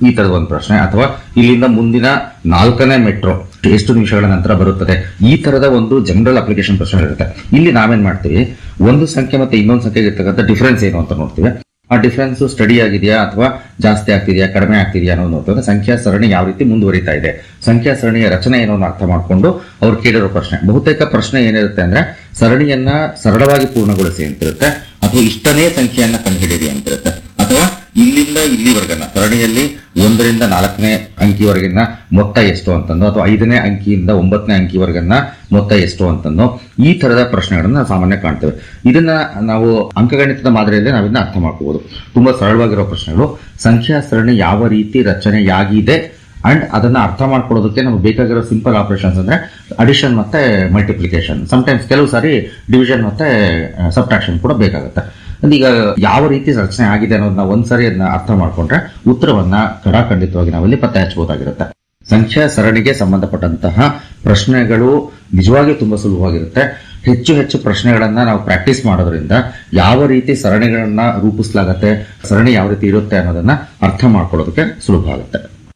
ಈ ತರದ ಒಂದು ಪ್ರಶ್ನೆ ಅಥವಾ ಇಲ್ಲಿಂದ ಮುಂದಿನ ನಾಲ್ಕನೇ ಮೆಟ್ರೋ ಎಷ್ಟು ನಿಮಿಷಗಳ ನಂತರ ಬರುತ್ತದೆ ಈ ತರದ ಒಂದು ಜನರಲ್ ಅಪ್ಲಿಕೇಶನ್ ಪ್ರಶ್ನೆ ಇರುತ್ತೆ ಇಲ್ಲಿ ನಾವೇನ್ ಮಾಡ್ತೀವಿ ಒಂದು ಸಂಖ್ಯೆ ಮತ್ತೆ ಇನ್ನೊಂದು ಸಂಖ್ಯೆಗೆ ಇರ್ತಕ್ಕಂಥ ಡಿಫರೆನ್ಸ್ ಏನು ಅಂತ ನೋಡ್ತೀವಿ ಆ ಡಿಫರೆನ್ಸ್ ಸ್ಟಡಿ ಆಗಿದೆಯಾ ಅಥವಾ ಜಾಸ್ತಿ ಆಗ್ತಿದೆಯಾ ಕಡಿಮೆ ಆಗ್ತಿದೆಯಾ ಅನ್ನೋದು ನೋಡ್ತಾರೆ ಸಂಖ್ಯಾ ಸರಣಿ ಯಾವ ರೀತಿ ಮುಂದುವರಿತಾ ಇದೆ ಸಂಖ್ಯಾ ಸರಣಿಯ ರಚನೆ ಏನೋ ಅನ್ನೋ ಅರ್ಥ ಮಾಡಿಕೊಂಡು ಅವ್ರು ಕೇಳಿರೋ ಪ್ರಶ್ನೆ ಬಹುತೇಕ ಪ್ರಶ್ನೆ ಏನಿರುತ್ತೆ ಅಂದ್ರೆ ಸರಣಿಯನ್ನ ಸರಳವಾಗಿ ಪೂರ್ಣಗೊಳಿಸಿ ಅಂತಿರುತ್ತೆ ಅಥವಾ ಇಷ್ಟನೇ ಸಂಖ್ಯೆಯನ್ನ ಕಂಡುಹಿಡಿಯಿರಿ ಅಂತಿರುತ್ತೆ ಅಥವಾ ಇಲ್ಲಿಂದ ಇಲ್ಲಿವರೆಗನ್ನ ಸರಣಿಯಲ್ಲಿ ಒಂದರಿಂದ ನಾಲ್ಕನೇ ಅಂಕಿವರೆಗಿನ ಮೊತ್ತ ಎಷ್ಟು ಅಂತಂದು ಅಥವಾ ಐದನೇ ಅಂಕಿಯಿಂದ ಒಂಬತ್ತನೇ ಅಂಕಿವರೆಗನ್ನ ಮೊತ್ತ ಎಷ್ಟು ಅಂತಂದು ಈ ತರದ ಪ್ರಶ್ನೆಗಳನ್ನ ನಾವು ಸಾಮಾನ್ಯ ಕಾಣ್ತೇವೆ ಇದನ್ನ ನಾವು ಅಂಕಗಣಿತದ ಮಾದರಿಯಲ್ಲಿ ನಾವಿನ್ನ ಅರ್ಥ ಮಾಡ್ಕೋಬಹುದು ತುಂಬಾ ಸರಳವಾಗಿರೋ ಪ್ರಶ್ನೆಗಳು ಸಂಖ್ಯಾ ಸರಣಿ ಯಾವ ರೀತಿ ರಚನೆಯಾಗಿದೆ ಅಂಡ್ ಅದನ್ನ ಅರ್ಥ ಮಾಡ್ಕೊಳ್ಳೋದಕ್ಕೆ ನಮ್ಗೆ ಬೇಕಾಗಿರೋ ಸಿಂಪಲ್ ಆಪರೇಷನ್ಸ್ ಅಂದ್ರೆ ಅಡಿಷನ್ ಮತ್ತೆ ಮಲ್ಟಿಪ್ಲಿಕೇಶನ್ ಸಮಟೈಮ್ಸ್ ಕೆಲವು ಸಾರಿ ಡಿವಿಷನ್ ಮತ್ತೆ ಸಬ್ಟ್ರಾಕ್ಷನ್ ಕೂಡ ಬೇಕಾಗುತ್ತೆ ಅಂದ್ರೆ ಈಗ ಯಾವ ರೀತಿ ರಚನೆ ಆಗಿದೆ ಅನ್ನೋದನ್ನ ಒಂದ್ಸರಿ ಅದನ್ನ ಅರ್ಥ ಮಾಡ್ಕೊಂಡ್ರೆ ಉತ್ತರವನ್ನ ಖಡಾಖಂಡಿತವಾಗಿ ನಾವಲ್ಲಿ ಪತ್ತೆ ಹಚ್ಚಬಹುದಾಗಿರುತ್ತೆ ಸಂಖ್ಯಾ ಸರಣಿಗೆ ಸಂಬಂಧಪಟ್ಟಂತಹ ಪ್ರಶ್ನೆಗಳು ನಿಜವಾಗಿ ತುಂಬಾ ಸುಲಭವಾಗಿರುತ್ತೆ ಹೆಚ್ಚು ಹೆಚ್ಚು ಪ್ರಶ್ನೆಗಳನ್ನ ನಾವು ಪ್ರಾಕ್ಟೀಸ್ ಮಾಡೋದ್ರಿಂದ ಯಾವ ರೀತಿ ಸರಣಿಗಳನ್ನ ರೂಪಿಸಲಾಗತ್ತೆ ಸರಣಿ ಯಾವ ರೀತಿ ಇರುತ್ತೆ ಅನ್ನೋದನ್ನ ಅರ್ಥ ಮಾಡ್ಕೊಳ್ಳೋದಕ್ಕೆ ಸುಲಭ ಆಗುತ್ತೆ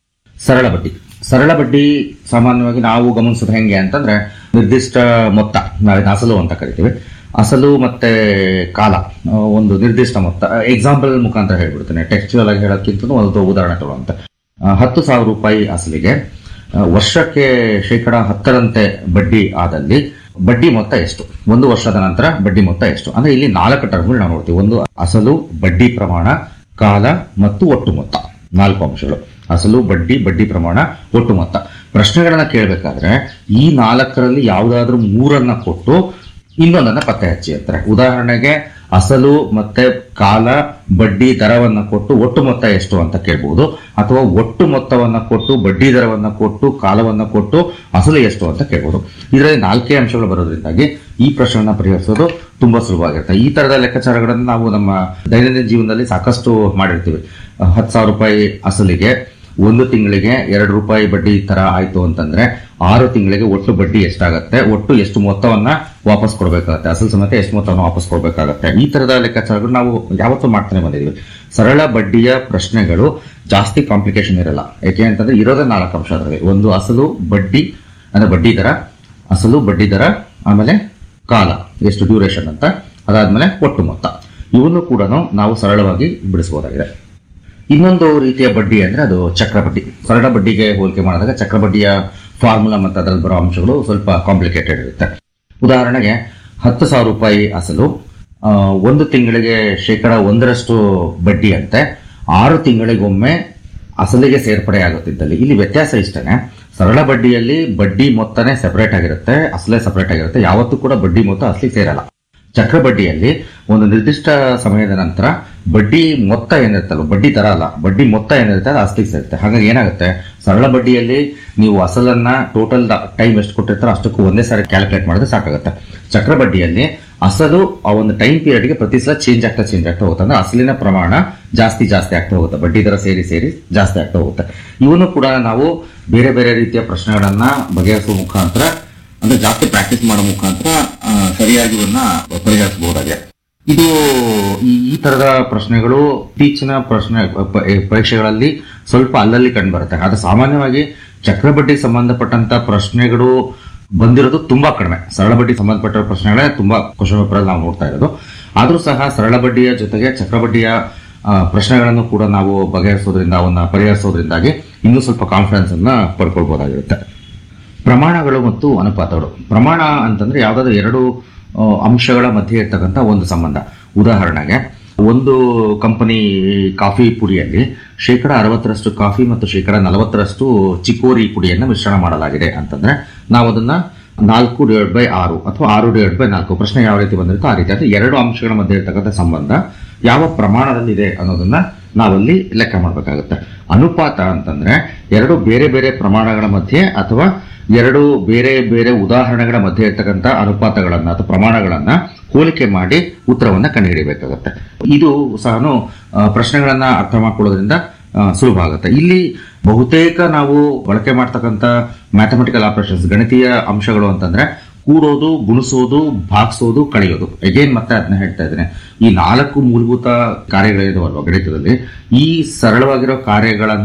ಸರಳ ಬಡ್ಡಿ ಸರಳ ಬಡ್ಡಿ ಸಾಮಾನ್ಯವಾಗಿ ನಾವು ಗಮನಿಸೋದು ಹೆಂಗೆ ಅಂತಂದ್ರೆ ನಿರ್ದಿಷ್ಟ ಮೊತ್ತ ನಾವೇನು ಅಸಲು ಅಂತ ಕರಿತೀವಿ ಅಸಲು ಮತ್ತೆ ಕಾಲ ಆ, ಒಂದು ನಿರ್ದಿಷ್ಟ ಮೊತ್ತ ಎಕ್ಸಾಂಪಲ್ ಮುಖಾಂತರ ಹೇಳ್ಬಿಡ್ತೇನೆ ಟೆಕ್ಸ್ಚುಯಲ್ ಆಗಿ ಹೇಳೋಕ್ಕಿಂತ ಒಂದು ಉದಾಹರಣೆ ತಗೊಳ್ಳೋಂತ ಆ, ಹತ್ತು ಸಾವಿರ ರೂಪಾಯಿ ಅಸಲಿಗೆ ಆ, ವರ್ಷಕ್ಕೆ ಶೇಕಡ ಹತ್ತರಂತೆ ಬಡ್ಡಿ ಆದಲ್ಲಿ ಬಡ್ಡಿ ಮೊತ್ತ ಎಷ್ಟು ಒಂದು ವರ್ಷದ ನಂತರ ಬಡ್ಡಿ ಮೊತ್ತ ಎಷ್ಟು ಅಂದ್ರೆ ಇಲ್ಲಿ ನಾಲ್ಕು ಟರ್ಮ್ಗಳು ನಾವು ನೋಡ್ತೀವಿ ಒಂದು ಅಸಲು ಬಡ್ಡಿ ಪ್ರಮಾಣ ಕಾಲ ಮತ್ತು ಒಟ್ಟು ಮೊತ್ತ ನಾಲ್ಕು ಅಂಶಗಳು ಅಸಲು ಬಡ್ಡಿ ಬಡ್ಡಿ ಪ್ರಮಾಣ ಒಟ್ಟು ಮೊತ್ತ ಪ್ರಶ್ನೆಗಳನ್ನ ಕೇಳಬೇಕಾದ್ರೆ ಈ ನಾಲ್ಕರಲ್ಲಿ ಯಾವುದಾದ್ರೂ ಮೂರನ್ನ ಕೊಟ್ಟು ಇನ್ನೊಂದನ್ನ ಪತ್ತೆ ಹಚ್ಚಿ ಅಂತಾರೆ ಉದಾಹರಣೆಗೆ ಅಸಲು ಮತ್ತೆ ಕಾಲ ಬಡ್ಡಿ ದರವನ್ನ ಕೊಟ್ಟು ಒಟ್ಟು ಮೊತ್ತ ಎಷ್ಟು ಅಂತ ಕೇಳಬಹುದು ಅಥವಾ ಒಟ್ಟು ಮೊತ್ತವನ್ನ ಕೊಟ್ಟು ಬಡ್ಡಿ ದರವನ್ನ ಕೊಟ್ಟು ಕಾಲವನ್ನ ಕೊಟ್ಟು ಅಸಲು ಎಷ್ಟು ಅಂತ ಕೇಳಬಹುದು ಇದರಲ್ಲಿ ನಾಲ್ಕೇ ಅಂಶಗಳು ಬರೋದ್ರಿಂದಾಗಿ ಈ ಪ್ರಶ್ನೆಯನ್ನ ಪರಿಹರಿಸೋದು ತುಂಬಾ ಸುಲಭವಾಗಿರುತ್ತೆ ಈ ತರದ ಲೆಕ್ಕಾಚಾರಗಳನ್ನು ನಾವು ನಮ್ಮ ದೈನಂದಿನ ಜೀವನದಲ್ಲಿ ಸಾಕಷ್ಟು ಮಾಡಿರ್ತೀವಿ ಹತ್ತು ಸಾವಿರ ರೂಪಾಯಿ ಅಸಲಿಗೆ ಒಂದು ತಿಂಗಳಿಗೆ ಎರಡು ರೂಪಾಯಿ ಬಡ್ಡಿ ತರ ಆಯ್ತು ಅಂತಂದ್ರೆ ಆರು ತಿಂಗಳಿಗೆ ಒಟ್ಟು ಬಡ್ಡಿ ಎಷ್ಟಾಗತ್ತೆ ಒಟ್ಟು ಎಷ್ಟು ಮೊತ್ತವನ್ನ ವಾಪಸ್ ಕೊಡಬೇಕಾಗತ್ತೆ ಅಸಲು ಸಮೇತ ಎಷ್ಟು ಮೊತ್ತವನ್ನು ವಾಪಸ್ ಕೊಡಬೇಕಾಗತ್ತೆ ಈ ತರದ ಲೆಕ್ಕಾಚಾರಗಳು ನಾವು ಯಾವತ್ತೂ ಮಾಡ್ತಾನೆ ಬಂದಿದೀವಿ ಸರಳ ಬಡ್ಡಿಯ ಪ್ರಶ್ನೆಗಳು ಜಾಸ್ತಿ ಕಾಂಪ್ಲಿಕೇಶನ್ ಇರಲ್ಲ ಯಾಕೆ ಅಂತಂದ್ರೆ ಇರೋದೇ ನಾಲ್ಕು ಅಂಶ ಅದರಲ್ಲಿ ಒಂದು ಅಸಲು ಬಡ್ಡಿ ಅಂದ್ರೆ ಬಡ್ಡಿ ದರ ಅಸಲು ಬಡ್ಡಿ ದರ ಆಮೇಲೆ ಕಾಲ ಎಷ್ಟು ಡ್ಯೂರೇಷನ್ ಅಂತ ಅದಾದ್ಮೇಲೆ ಒಟ್ಟು ಮೊತ್ತ ಇವನ್ನು ಕೂಡ ನಾವು ಸರಳವಾಗಿ ಬಿಡಿಸಬಹುದಾಗಿದೆ ಇನ್ನೊಂದು ರೀತಿಯ ಬಡ್ಡಿ ಅಂದ್ರೆ ಅದು ಚಕ್ರ ಬಡ್ಡಿ ಸರಳ ಬಡ್ಡಿಗೆ ಹೋಲಿಕೆ ಮಾಡಿದಾಗ ಚಕ್ರ ಬಡ್ಡಿಯ ಫಾರ್ಮುಲಾ ಮತ್ತು ಅದರಲ್ಲಿ ಬರೋ ಅಂಶಗಳು ಸ್ವಲ್ಪ ಕಾಂಪ್ಲಿಕೇಟೆಡ್ ಇರುತ್ತೆ ಉದಾಹರಣೆಗೆ ಹತ್ತು ಸಾವಿರ ರೂಪಾಯಿ ಅಸಲು ಆ, ಒಂದು ತಿಂಗಳಿಗೆ ಶೇಕಡ ಒಂದರಷ್ಟು ಬಡ್ಡಿ ಅಂತೆ ಆರು ತಿಂಗಳಿಗೊಮ್ಮೆ ಅಸಲಿಗೆ ಸೇರ್ಪಡೆ ಆಗುತ್ತಿದ್ದಲ್ಲಿ ಇಲ್ಲಿ ವ್ಯತ್ಯಾಸ ಇಷ್ಟನೇ ಸರಳ ಬಡ್ಡಿಯಲ್ಲಿ ಬಡ್ಡಿ ಮೊತ್ತನೇ ಸೆಪರೇಟ್ ಆಗಿರುತ್ತೆ ಅಸಲೇ ಸೆಪರೇಟ್ ಆಗಿರುತ್ತೆ ಯಾವತ್ತೂ ಕೂಡ ಬಡ್ಡಿ ಮೊತ್ತ ಅಸಲಿಗೆ ಸೇರಲ್ಲ ಚಕ್ರ ಬಡ್ಡಿಯಲ್ಲಿ ಒಂದು ನಿರ್ದಿಷ್ಟ ಸಮಯದ ನಂತರ ಬಡ್ಡಿ ಮೊತ್ತ ಏನಿರುತ್ತಲ್ಲ ಬಡ್ಡಿ ದರ ಅಲ್ಲ ಬಡ್ಡಿ ಮೊತ್ತ ಏನಿರುತ್ತೆ ಅದು ಅಸ್ತಿಗೆ ಸೇರುತ್ತೆ ಹಾಗಾಗಿ ಏನಾಗುತ್ತೆ ಸರಳ ಬಡ್ಡಿಯಲ್ಲಿ ನೀವು ಅಸಲನ್ನ ಟೋಟಲ್ ಟೈಮ್ ಎಷ್ಟು ಕೊಟ್ಟಿರ್ತಾರೋ ಅಷ್ಟಕ್ಕೂ ಒಂದೇ ಸಾರಿ ಕ್ಯಾಲ್ಕುಲೇಟ್ ಮಾಡಿದ್ರೆ ಸಾಕಾಗುತ್ತೆ ಚಕ್ರ ಬಡ್ಡಿಯಲ್ಲಿ ಅಸಲು ಆ ಒಂದು ಟೈಮ್ ಪೀರಿಯಡ್ಗೆ ಪ್ರತಿ ಸಲ ಚೇಂಜ್ ಆಗ್ತಾ ಚೇಂಜ್ ಆಗ್ತಾ ಹೋಗುತ್ತೆ ಅಂದ್ರೆ ಅಸಲಿನ ಪ್ರಮಾಣ ಜಾಸ್ತಿ ಜಾಸ್ತಿ ಆಗ್ತಾ ಹೋಗುತ್ತೆ ಬಡ್ಡಿ ದರ ಸೇರಿ ಸೇರಿ ಜಾಸ್ತಿ ಆಗ್ತಾ ಹೋಗುತ್ತೆ ಇವನು ಕೂಡ ನಾವು ಬೇರೆ ಬೇರೆ ರೀತಿಯ ಪ್ರಶ್ನೆಗಳನ್ನ ಬಗೆಹರಿಸುವ ಮುಖಾಂತರ ಅಂದ್ರೆ ಜಾಸ್ತಿ ಪ್ರಾಕ್ಟೀಸ್ ಮಾಡೋ ಮುಖಾಂತರ ಆ, ಸರಿಯಾಗಿ ಇವನ್ನ ಪರಿಹರಿಸಬಹುದಾಗಿದೆ ಇದು ಈ ಈ ತರದ ಪ್ರಶ್ನೆಗಳು ಇತ್ತೀಚಿನ ಪ್ರಶ್ನೆ ಪ- ಪರೀಕ್ಷೆಗಳಲ್ಲಿ ಸ್ವಲ್ಪ ಅಲ್ಲಲ್ಲಿ ಕಂಡು ಬರುತ್ತೆ ಆದ್ರೆ ಸಾಮಾನ್ಯವಾಗಿ ಚಕ್ರಬಡ್ಡಿ ಸಂಬಂಧಪಟ್ಟಂತ ಪ್ರಶ್ನೆಗಳು ಬಂದಿರೋದು ತುಂಬಾ ಕಡಿಮೆ ಸರಳ ಬಡ್ಡಿ ಸಂಬಂಧಪಟ್ಟ ಪ್ರಶ್ನೆಗಳೇ ತುಂಬಾ ಕ್ವಶನ್ ಪೇಪರ್ ನಾವು ನೋಡ್ತಾ ಇರೋದು ಆದ್ರೂ ಸಹ ಸರಳ ಬಡ್ಡಿಯ ಜೊತೆಗೆ ಚಕ್ರಬಡ್ಡಿಯ ಆ, ಪ್ರಶ್ನೆಗಳನ್ನು ಕೂಡ ನಾವು ಬಗೆಹರಿಸೋದ್ರಿಂದ ಅವನ್ನ ಪರಿಹರಿಸೋದ್ರಿಂದಾಗಿ ಇನ್ನೂ ಸ್ವಲ್ಪ ಕಾನ್ಫಿಡೆನ್ಸ್ ಅನ್ನ ಪಡ್ಕೊಳ್ಬಹುದಾಗಿರುತ್ತೆ ಪ್ರಮಾಣಗಳು ಮತ್ತು ಅನುಪಾತಗಳು ಪ್ರಮಾಣ ಅಂತಂದ್ರೆ ಯಾವ್ದಾದ್ರು ಎರಡು ಆ, ಅಂಶಗಳ ಮಧ್ಯೆ ಇರ್ತಕ್ಕಂಥ ಒಂದು ಸಂಬಂಧ ಉದಾಹರಣೆಗೆ ಒಂದು ಕಂಪನಿ ಕಾಫಿ ಪುಡಿಯಲ್ಲಿ ಶೇಕಡ ಅರವತ್ತರಷ್ಟು ಕಾಫಿ ಮತ್ತು ಶೇಕಡ ನಲವತ್ತರಷ್ಟು ಚಿಕೋರಿ ಪುಡಿಯನ್ನು ಮಿಶ್ರಣ ಮಾಡಲಾಗಿದೆ ಅಂತಂದ್ರೆ ನಾವು ಅದನ್ನ ನಾಲ್ಕು ಡಿವೈಡ್ ಬೈ ಆರು ಅಥವಾ ಆರು ಡಿವೈಡ್ ಬೈ ನಾಲ್ಕು ಪ್ರಶ್ನೆ ಯಾವ ರೀತಿ ಬಂದಿರುತ್ತೋ ಆ ರೀತಿ ಅಂದ್ರೆ ಎರಡು ಅಂಶಗಳ ಮಧ್ಯೆ ಇರ್ತಕ್ಕಂಥ ಸಂಬಂಧ ಯಾವ ಪ್ರಮಾಣದಲ್ಲಿದೆ ಅನ್ನೋದನ್ನ ನಾವಲ್ಲಿ ಲೆಕ್ಕ ಮಾಡಬೇಕಾಗುತ್ತೆ ಅನುಪಾತ ಅಂತಂದ್ರೆ ಎರಡು ಬೇರೆ ಬೇರೆ ಪ್ರಮಾಣಗಳ ಮಧ್ಯೆ ಅಥವಾ ಎರಡು ಬೇರೆ ಬೇರೆ ಉದಾಹರಣೆಗಳ ಮಧ್ಯೆ ಇರ್ತಕ್ಕಂಥ ಅನುಪಾತಗಳನ್ನ ಅಥವಾ ಪ್ರಮಾಣಗಳನ್ನ ಹೋಲಿಕೆ ಮಾಡಿ ಉತ್ತರವನ್ನ ಕಂಡುಹಿಡಿಯಬೇಕಾಗುತ್ತೆ ಇದು ಸಹ ಪ್ರಶ್ನೆಗಳನ್ನ ಅರ್ಥ ಮಾಡ್ಕೊಳ್ಳೋದ್ರಿಂದ ಆ, ಸುಲಭ ಆಗುತ್ತೆ ಇಲ್ಲಿ ಬಹುತೇಕ ನಾವು ಬಳಕೆ ಮಾಡ್ತಕ್ಕಂಥ ಮ್ಯಾಥಮೆಟಿಕಲ್ ಆಪರೇಷನ್ಸ್ ಗಣಿತೀಯ ಅಂಶಗಳು ಅಂತಂದ್ರೆ ಕೂಡೋದು ಗುಣಿಸೋದು ಭಾಗಿಸೋದು ಕಳೆಯೋದು ಅಗೇನ್ ಮತ್ತೆ ಅದನ್ನ ಹೇಳ್ತಾ ಇದ್ದೇನೆ ಈ ನಾಲ್ಕು ಮೂಲಭೂತ ಕಾರ್ಯಗಳಿದಾವಲ್ವ ಗಣಿತದಲ್ಲಿ ಈ ಸರಳವಾಗಿರೋ ಕಾರ್ಯಗಳನ್ನ